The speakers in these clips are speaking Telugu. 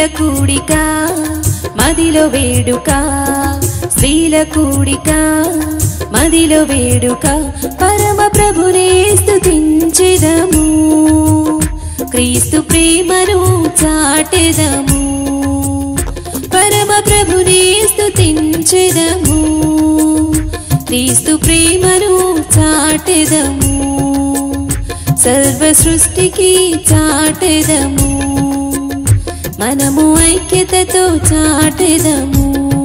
స్త్రీల కూడిక మదిలో వేడుక స్త్రీల కూడిక మదిలో వేడుక పరమ ప్రభునే స్తుతించెదము క్రీస్తు ప్రేమను చాటెదము పరమ ప్రభునే స్తుతించెదము క్రీస్తు ప్రేమను చాటెదము సర్వ సృష్టికి చాటెదము మనము ఐక్యతతో చాటెదము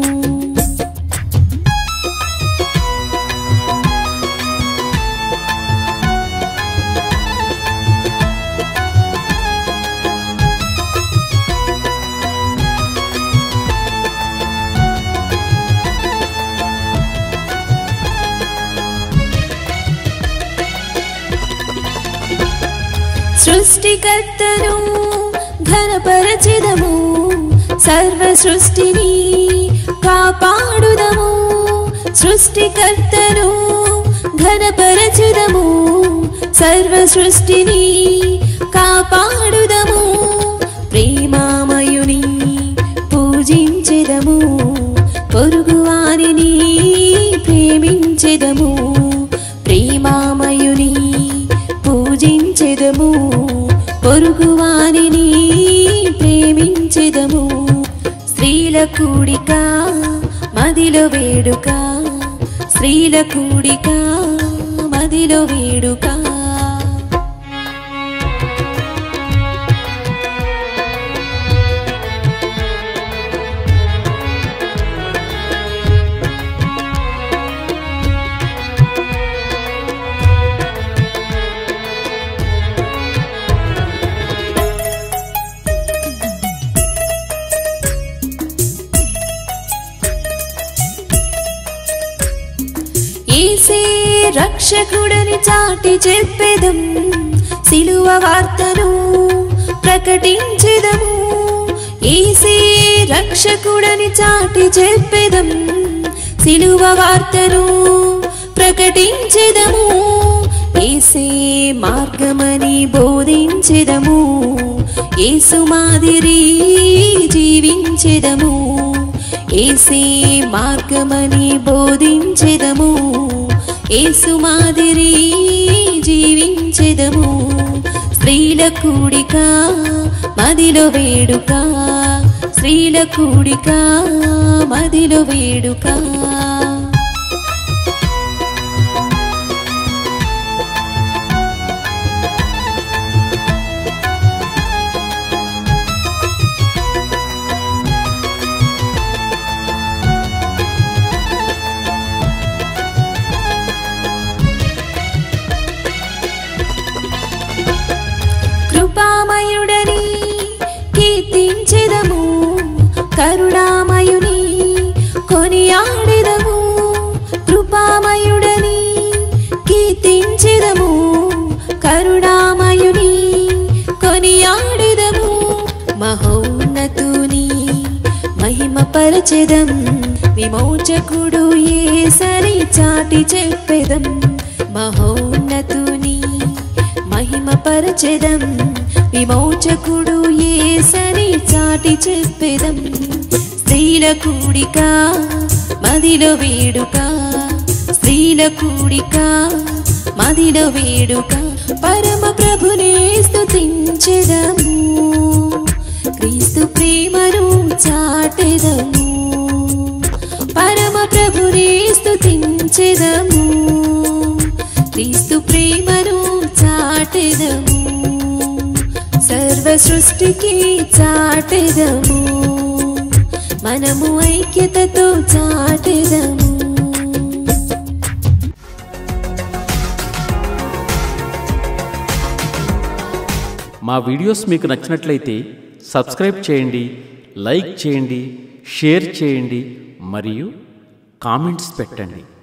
సృష్టికర్తను ఘనపరచెదము సర్వ సృష్టిని కాపాడుదము సృష్టికర్తను ఘనపరచుదము సర్వ సృష్టిని కాపాడుదము ప్రేమామయుని పూజించెదము పొరుగువారిని ప్రేమించెదము ప్రేమామయుని పూజించెదము పొరుగువారిని ప్రేమించెదము స్త్రీల కూడిక మదిలో వేడుక స్త్రీల కూడిక మదిలో వేడుక ఏసే రక్షకుడని చాటి చెప్పెదం సిలువ వార్తను ప్రకటించెదము ఏసే రక్షకుడని చాటి చెప్పెదం సిలువ వార్తను ప్రకటించెదము ఏసే మార్గమని బోధించెదము ఏసు మాదిరి జీవించెదము ఏసే మార్గమని బోధించెదము ఏసు మాదిరి జీవించెదము స్త్రీల కూడిక మదిలో వేడుక స్త్రీల కూడిక మదిలో వేడుక కృపామయుడని కీర్తించెదము కరుణామయుని కొనియాడెదము కృపామయుడని కీర్తించెదము కరుణామయుని కొనియాడెదము మహోన్నతుని మహిమ పరచెదం విమోచకుడు ఏ సరి చాటి చెప్పెదం మహోన్నతుని మహిమ పరచెదం విమోచకుడు ఏ సరి చాటి చెప్పెదం స్త్రీల కూడిక మదిలో వేడుక స్త్రీల కూడిక మదిలో వేడుక పరమ ప్రభునే స్తుతించెదము క్రీస్తు ప్రేమను చాటెదము పరమ ప్రభునే స్తుతించెదము క్రీస్తు ప్రేమను చాటెదము సర్వ సృష్టికి చాటెదము మనము ఐక్యతతో చాటెదము మా వీడియోస్ మీకు నచ్చినట్లయితే సబ్స్క్రైబ్ చేయండి లైక్ చేయండి షేర్ చేయండి మరియు కామెంట్స్ పెట్టండి